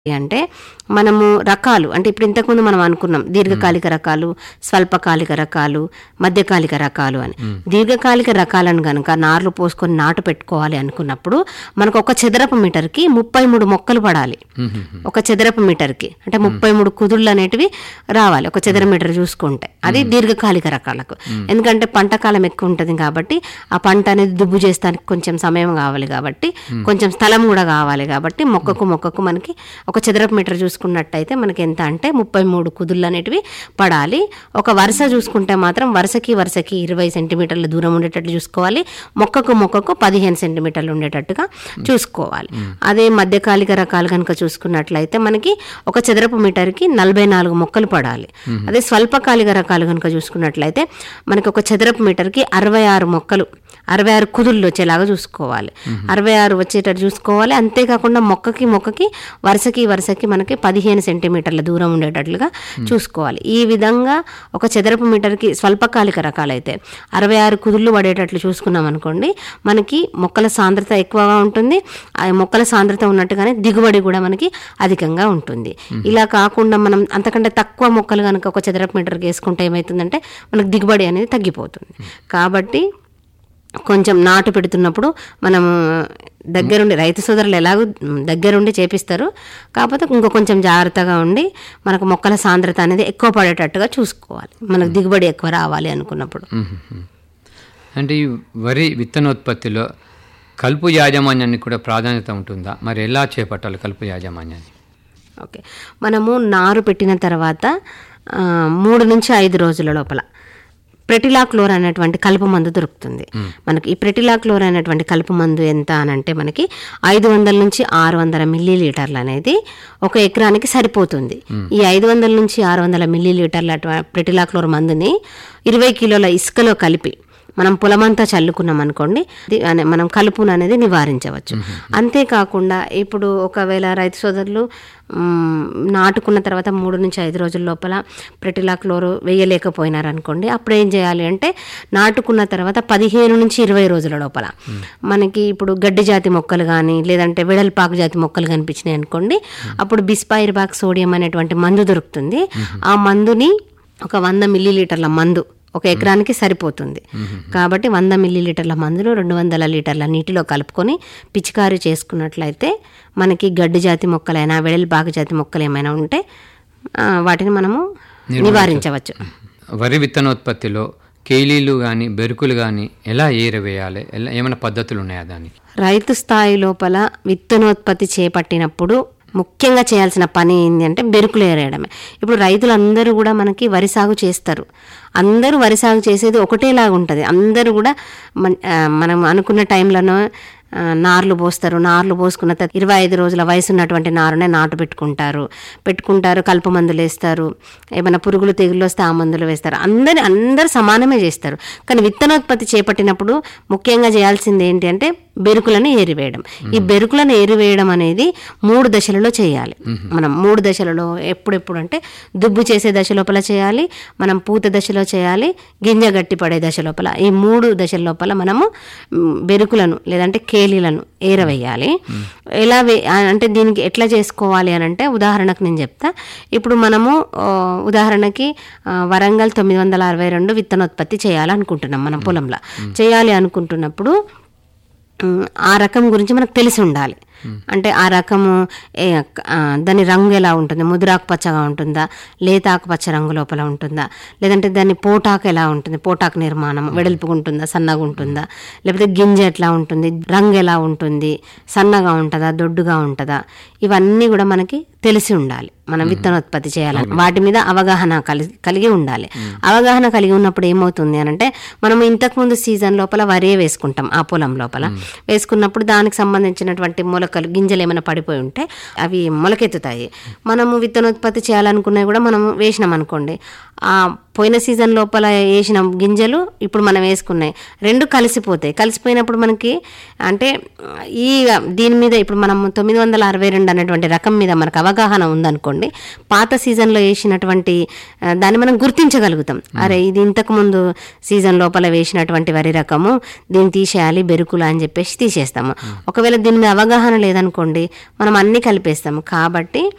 అంటే మనము రకాలు అంటే ఇప్పుడు ఇంతకుముందు మనం అనుకున్నాం దీర్ఘకాలిక రకాలు స్వల్పకాలిక రకాలు మధ్యకాలిక రకాలు అని దీర్ఘకాలిక రకాలను కనుక నార్లు పోసుకొని నాటు పెట్టుకోవాలి అనుకున్నప్పుడు మనకు ఒక చదరపు మీటర్కి ముప్పై మూడు మొక్కలు పడాలి ఒక చదరపు మీటర్కి అంటే ముప్పై మూడు కుదుళ్ళు అనేటివి రావాలి ఒక చదర మీటర్ చూసుకుంటే అది దీర్ఘకాలిక రకాలకు ఎందుకంటే పంట కాలం ఎక్కువ ఉంటుంది కాబట్టి ఆ పంట అనేది దుబ్బు చేస్తానికి కొంచెం సమయం కావాలి కాబట్టి కొంచెం స్థలం కూడా కావాలి కాబట్టి మొక్కకు మొక్కకు మనకి ఒక చదరపు మీటర్ చూసుకున్నట్టయితే మనకి ఎంత అంటే ముప్పై మూడు కుదుళ్ళు అనేటివి పడాలి ఒక వరుస చూసుకుంటే మాత్రం వరుసకి వరుసకి ఇరవై సెంటీమీటర్ల దూరం ఉండేటట్లు చూసుకోవాలి మొక్కకు మొక్కకు పదిహేను సెంటీమీటర్లు ఉండేటట్టుగా చూసుకోవాలి అదే మధ్యకాలిక రకాలు కనుక చూసుకున్నట్లయితే మనకి ఒక చదరపు మీటర్కి నలభై నాలుగు మొక్కలు పడాలి అదే స్వల్పకాలిక రకాలు కనుక చూసుకున్నట్లయితే మనకి ఒక చదరపు మీటర్కి అరవై ఆరు మొక్కలు అరవై ఆరు కుదుళ్ళు వచ్చేలాగా చూసుకోవాలి అరవై ఆరు వచ్చేటట్టు చూసుకోవాలి అంతేకాకుండా మొక్కకి మొక్కకి వరుసకి వరుసకి మనకి పదిహేను సెంటీమీటర్ల దూరం ఉండేటట్లుగా చూసుకోవాలి ఈ విధంగా ఒక చదరపు మీటర్కి స్వల్పకాలిక రకాలైతే అరవై ఆరు కుదుళ్ళు పడేటట్లు చూసుకున్నాం అనుకోండి మనకి మొక్కల సాంద్రత ఎక్కువగా ఉంటుంది ఆ మొక్కల సాంద్రత ఉన్నట్టుగానే దిగుబడి కూడా మనకి అధికంగా ఉంటుంది ఇలా కాకుండా మనం అంతకంటే తక్కువ మొక్కలు కనుక ఒక చదరపు మీటర్కి వేసుకుంటే ఏమవుతుందంటే మనకు దిగుబడి అనేది తగ్గిపోతుంది కాబట్టి కొంచెం నాటు పెడుతున్నప్పుడు మనము దగ్గరుండి రైతు సోదరులు ఎలాగో దగ్గరుండి చేపిస్తారు కాకపోతే ఇంకో కొంచెం జాగ్రత్తగా ఉండి మనకు మొక్కల సాంద్రత అనేది ఎక్కువ పడేటట్టుగా చూసుకోవాలి మనకు దిగుబడి ఎక్కువ రావాలి అనుకున్నప్పుడు మ్మ్. అంటే ఈ వరి విత్తనోత్పత్తిలో కలుపు యాజమాన్యానికి కూడా ప్రాధాన్యత ఉంటుందా మరి ఎలా చేపట్టాలి కలుపు యాజమాన్యాన్ని ఓకే మనము నారు పెట్టిన తర్వాత ఆ, మూడు నుంచి ఐదు రోజుల లోపల ప్రెటిలాక్లోర్ అనేటువంటి కలుపు మందు దొరుకుతుంది మనకి ఈ ప్రెటిలాక్లోర్ అనేటువంటి కలుపు మందు ఎంత అని అంటే మనకి ఐదు వందల నుంచి ఆరు వందల మిల్లీ లీటర్లు అనేది ఒక ఎకరానికి సరిపోతుంది ఈ ఐదు వందల నుంచి ఆరు వందల మిల్లీ లీటర్ల అటు- ప్రెటిలాక్లోర్ మందుని ఇరవై కిలోల ఇసుకలో కలిపి మనం పొలమంతా చల్లుకున్నాం అనుకోండి ఇది అనే- మనం కలుపును అనేది నివారించవచ్చు అంతేకాకుండా ఇప్పుడు ఒకవేళ రైతు సోదరులు మ్, నాటుకున్న తర్వాత మూడు నుంచి ఐదు రోజుల లోపల ప్రెటిలా క్లోరు వేయలేకపోయినారు అనుకోండి అప్పుడు ఏం చేయాలి అంటే నాటుకున్న తర్వాత పదిహేను నుంచి ఇరవై రోజుల లోపల మనకి ఇప్పుడు గడ్డి జాతి మొక్కలు కానీ లేదంటే వెడల్పాకు జాతి మొక్కలు కనిపించినాయి అనుకోండి అప్పుడు బిస్పైర్బాక్ సోడియం అనేటువంటి మందు దొరుకుతుంది ఆ మందుని ఒక వంద మిల్లీ లీటర్ల మందు ఒక ఎకరానికి సరిపోతుంది కాబట్టి వంద మిల్లీ లీటర్ల మందులు రెండు వందల లీటర్ల నీటిలో కలుపుకొని పిచికారీ చేసుకున్నట్లయితే మనకి గడ్డి జాతి మొక్కలైనా వెడల్పాకు జాతి మొక్కలు ఏమైనా ఉంటే ఆ, వాటిని మనము నివారించవచ్చు వరి విత్తనోత్పత్తిలో కేలీలు కానీ బెరుకులు కానీ ఎలా ఏరవేయాలి ఎలా ఏమైనా పద్ధతులు ఉన్నాయా దానికి రైతు స్థాయి లోపల విత్తనోత్పత్తి చేపట్టినప్పుడు ముఖ్యంగా చేయాల్సిన పని ఏంటి అంటే బెరుకులు ఏరేయడమే ఇప్పుడు రైతులందరూ కూడా మనకి వరి సాగు చేస్తారు అందరూ వరి సాగు చేసేది ఒకటేలాగా ఉంటుంది అందరూ కూడా మన ఆ, మనం అనుకున్న టైంలోనో ఆ, నార్లు పోస్తారు నార్లు పోసుకున్న తర్వాత ఇరవై ఐదు రోజుల వయసు ఉన్నటువంటి నారునే నాటు పెట్టుకుంటారు పెట్టుకుంటారు కలుపు మందులు వేస్తారు ఏమైనా పురుగులు తెగులు వస్తే ఆ మందులు వేస్తారు అందరి అందరు సమానమే చేస్తారు కానీ విత్తనోత్పత్తి చేపట్టినప్పుడు ముఖ్యంగా చేయాల్సింది ఏంటి అంటే బెరుకులను ఏరివేయడం ఈ బెరుకులను ఏరివేయడం అనేది మూడు దశలలో చేయాలి మనం మూడు దశలలో ఎప్పుడెప్పుడు అంటే దుబ్బు చేసే దశ లోపల చేయాలి మనం పూత దశలో చేయాలి గింజ గట్టి పడే దశ లోపల ఈ మూడు దశల లోపల మనము మ్, బెరుకులను లేదంటే కేలీలను ఏరవేయాలి ఎలా వే అంటే దీనికి ఎట్లా చేసుకోవాలి అని అంటే ఉదాహరణకు నేను చెప్తా ఇప్పుడు మనము ఆ, ఉదాహరణకి ఆ, వరంగల్ తొమ్మిది వందల అరవై రెండు విత్తనోత్పత్తి చేయాలనుకుంటున్నాం మనం పొలంలో చేయాలి అనుకుంటున్నప్పుడు ఉమ్, ఆ రకం గురించి మనకు తెలిసి ఉండాలి అంటే ఆ రకము ఏ, ఆ, దాని రంగు ఎలా ఉంటుంది ముదురాకు పచ్చగా ఉంటుందా లేత ఆకుపచ్చ రంగు లోపల ఉంటుందా లేదంటే దాని పోటాకు ఎలా ఉంటుంది పోటాకు నిర్మాణం వెడల్పుగా ఉంటుందా సన్నగా ఉంటుందా లేకపోతే గింజ ఎట్లా ఉంటుంది రంగు ఎలా ఉంటుంది సన్నగా ఉంటుందా దొడ్డుగా ఉంటుందా ఇవన్నీ కూడా మనకి తెలిసి ఉండాలి మనం విత్తనోత్పత్తి చేయాలని వాటి మీద అవగాహన కలిగి కలిగి ఉండాలి అవగాహన కలిగి ఉన్నప్పుడు ఏమవుతుంది అని అంటే మనం ఇంతకుముందు సీజన్ లోపల వరే వేసుకుంటాం ఆ పొలం లోపల వేసుకున్నప్పుడు దానికి సంబంధించినటువంటి మొలకలు గింజలు ఏమైనా పడిపోయి ఉంటే అవి మొలకెత్తుతాయి మనము విత్తనోత్పత్తి చేయాలనుకున్నవి కూడా మనం వేసినాం అనుకోండి ఆ పోయిన సీజన్ లోపల వేసిన గింజలు ఇప్పుడు మనం వేసుకున్నాయి రెండు కలిసిపోతాయి కలిసిపోయినప్పుడు మనకి అంటే ఈ దీని మీద ఇప్పుడు మనం తొమ్మిది వందల అరవై రెండు అనేటువంటి రకం మీద మనకు అవగాహన ఉందనుకోండి పాత సీజన్లో వేసినటువంటి ఆ, దాన్ని మనం గుర్తించగలుగుతాం అరే ఇది ఇంతకు ముందు సీజన్ లోపల వేసినటువంటి వరి రకము దీన్ని తీసేయాలి బెరుకులు అని చెప్పేసి తీసేస్తాము ఒకవేళ దీని మీద అవగాహన లేదనుకోండి మనం అన్ని కలిపేస్తాము కాబట్టి